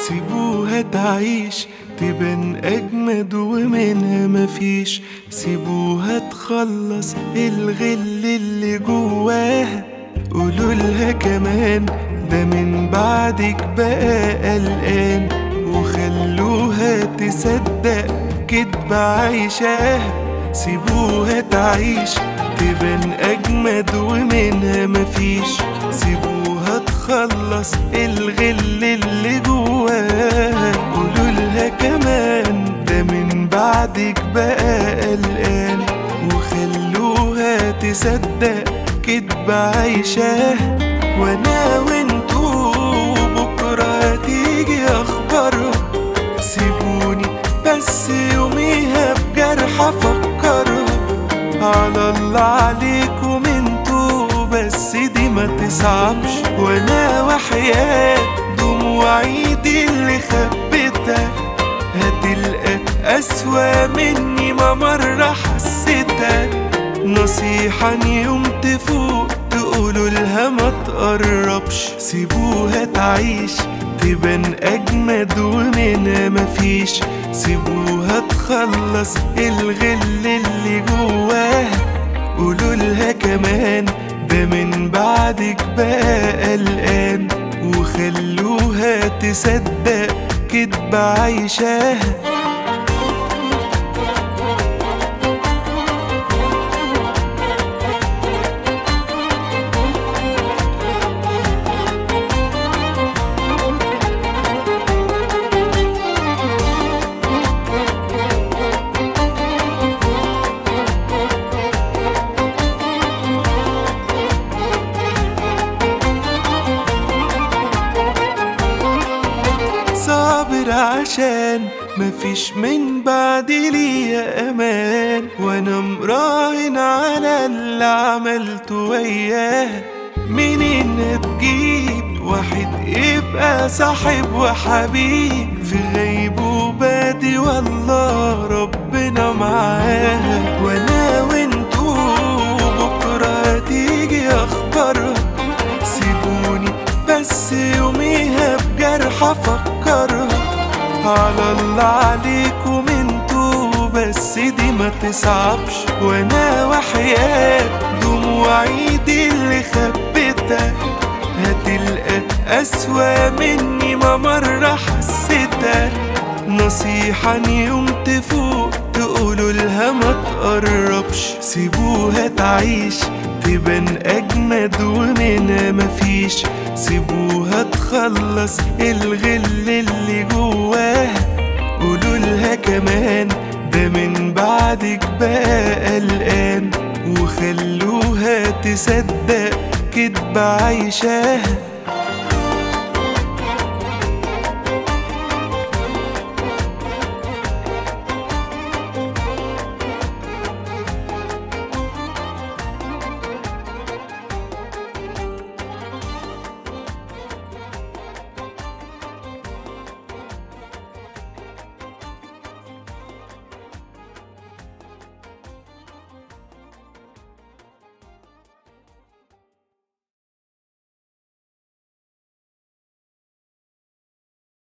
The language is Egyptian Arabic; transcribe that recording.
سيبوها تعيش تبان أجمد ومنها مفيش سيبوها تخلص الغل اللي جواها قولوا لها كمان ده من بعدك بقى قلقان وخلوها تصدق كدب عايشاها سيبوها تعيش تبان أجمد ومنها مفيش سيبوها تخلص الغل اللي جواها قولوا لها كمان ده من بعدك بقى قلقان وخلوها تصدق كدب عايشاها وانا وانتو بكرة هتيجي اخبارها سيبوني بس يوميها بجرح افكرها على الله عليكم انتو بس دي ما تصعبش وانا وحياة دموعي دي اللي خبيتها هتلقى أسوأ مني ما مرة حسيتها نصيحة إن يوم تفوق تقولوا لها ما تقربش سيبوها تعيش تبان أجمد ومنها مفيش سيبوها تخلص الغل اللي جواها قولوا لها كمان ده من بعدك بقى قلقان وخلوها تصدق كدب عايشاها صابر عشان مفيش من بعد ليا امان وانا مراهن على اللي عملته وياها منين هتجيب واحد يبقى صاحب وحبيب في غيبوباتي والله ربنا معاها وانا وانتو بكره هتيجي اخبارها سيبوني بس يوميها بجرح افكرها على الله عليكم انتو بس دي ما تصعبش وانا وحياة دموعي دي اللي خبيتها هتلقى أسوأ مني ما مرة حسيتها نصيحة إن يوم تفوق تقولوا لها ما تقربش سيبوها تعيش تبان أجمد ومنها مفيش سيبوها تخلص الغل اللي جواها قولوا لها كمان ده من بعدك بقى قلقان وخلوها تصدق كدب عايشاها